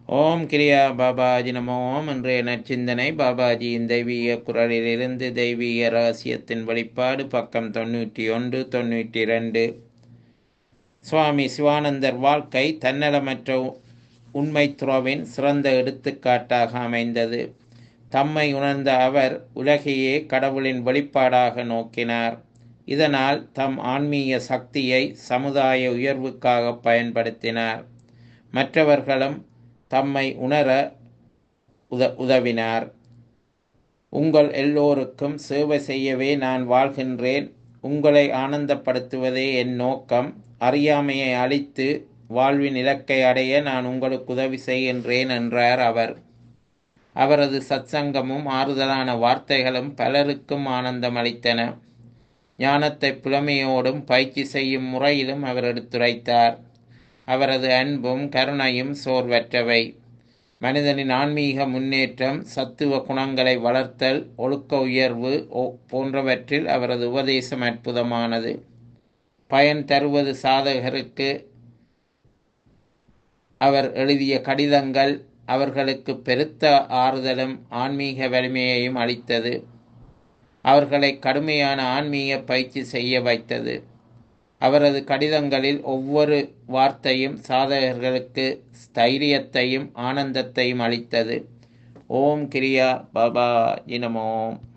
ஓம் கிரியா பாபாஜி நமோ ஓம் இன்றைய நற்சிந்தனை பாபாஜியின் தெய்வீக குரலிலிருந்து தெய்வீக ரகசியத்தின் வெளிப்பாடு பக்கம் தொண்ணூற்றி ஒன்று தொண்ணூற்றி ரெண்டு சுவாமி சிவானந்தர் வாழ்க்கை தன்னலமற்ற உண்மை துறவின் சிறந்த எடுத்துக்காட்டாக அமைந்தது தம்மை உணர்ந்த அவர் உலகையே கடவுளின் வெளிப்பாடாக நோக்கினார் இதனால் தம் ஆன்மீக சக்தியை சமுதாய உயர்வுக்காக பயன்படுத்தினார் மற்றவர்களும் தம்மை உணர உத உதவினார் உங்கள் எல்லோருக்கும் சேவை செய்யவே நான் வாழ்கின்றேன் உங்களை ஆனந்தப்படுத்துவதே என் நோக்கம் அறியாமையை அழித்து வாழ்வின் இலக்கை அடைய நான் உங்களுக்கு உதவி செய்கின்றேன் என்றார் அவர் அவரது சத்சங்கமும் ஆறுதலான வார்த்தைகளும் பலருக்கும் ஆனந்தம் அளித்தன ஞானத்தை புலமையோடும் பயிற்சி செய்யும் முறையிலும் அவர் எடுத்துரைத்தார் அவரது அன்பும் கருணையும் சோர்வற்றவை மனிதனின் ஆன்மீக முன்னேற்றம் சத்துவ குணங்களை வளர்த்தல் ஒழுக்க உயர்வு போன்றவற்றில் அவரது உபதேசம் அற்புதமானது பயன் தருவது சாதகருக்கு அவர் எழுதிய கடிதங்கள் அவர்களுக்கு பெருத்த ஆறுதலும் ஆன்மீக வலிமையையும் அளித்தது அவர்களை கடுமையான ஆன்மீக பயிற்சி செய்ய வைத்தது அவரது கடிதங்களில் ஒவ்வொரு வார்த்தையும் சாதகர்களுக்கு ஸ்தைரியத்தையும் ஆனந்தத்தையும் அளித்தது ஓம் கிரியா பாபா இனமோம்